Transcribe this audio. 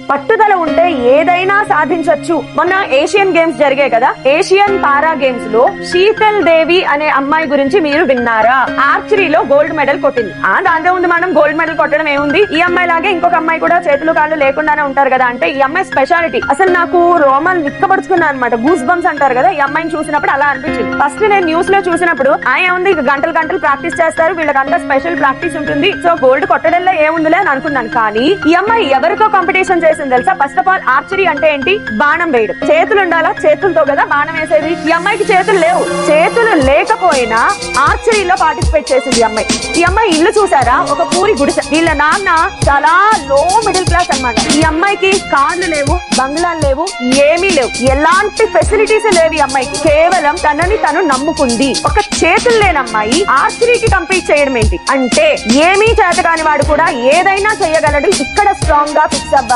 పట్టుదల ఉంటే ఏదైనా సాధించొచ్చు మొన్న ఏషియన్ గేమ్స్ జరిగాయి కదా ఏషియన్ పారా గేమ్స్ లో శీతల్ దేవి అనే అమ్మాయి గురించి మీరు విన్నారా ఆర్చరీలో గోల్డ్ మెడల్ కొట్టింది ఆ దాంతో ఉంది మనం గోల్డ్ మెడల్ కొట్టడం ఏముంది ఈ అమ్మాయి లాగే ఇంకొక అమ్మాయి కూడా చేతులు కాళ్ళు లేకుండానే ఉంటారు కదా అంటే ఈ అమ్మాయి స్పెషాలిటీ అసలు నాకు రోమాలు నిక్కబడుచుకున్నాను అనమాట గూస్ బంప్స్ అంటారు కదా ఈ అమ్మాయిని చూసినప్పుడు అలా అనిపించింది ఫస్ట్ నేను న్యూస్ లో చూసినప్పుడు ఆ ఏముంది ఇక గంటలు గంటలు ప్రాక్టీస్ చేస్తారు వీళ్ళకంతా స్పెషల్ ప్రాక్టీస్ ఉంటుంది సో గోల్డ్ కొట్టడంలో ఏముందిలే అని అనుకున్నాను కానీ ఈ అమ్మాయి ఎవరితో కాంపిటీషన్ చేసింది తెలుసా ఫస్ట్ ఆఫ్ ఆల్ ఆర్చరీ అంటే ఏంటి బాణం వేయడం చేతులు ఉండాలా చేతులతో కదా బాణం వేసేది ఈ అమ్మాయికి చేతులు లేవు చేతులు లేకపోయినా ఆర్చరీలో పార్టిసిపేట్ చేసింది ఈ అమ్మాయి ఈ అమ్మాయి ఇల్లు చూసారా ఒక పూరి గుడిసె వీళ్ళ నాన్న చాలా లో మిడిల్ క్లాస్ అన్నమాట ఈ అమ్మాయికి కార్లు లేవు బంగ్లాలు లేవు ఏమీ లేవు ఎలాంటి ఫెసిలిటీస్ లేవు ఈ అమ్మాయికి కేవలం తనని తను నమ్ముకుంది ఒక చేతులు లేని అమ్మాయి ఆర్చరీకి కంపీట్ చేయడం ఏంటి అంటే ఏమీ చేత కాని వాడు కూడా ఏదైనా చేయగలడు ఇక్కడ స్ట్రాంగ్ గా ఫిక్స్ అవ్వాలి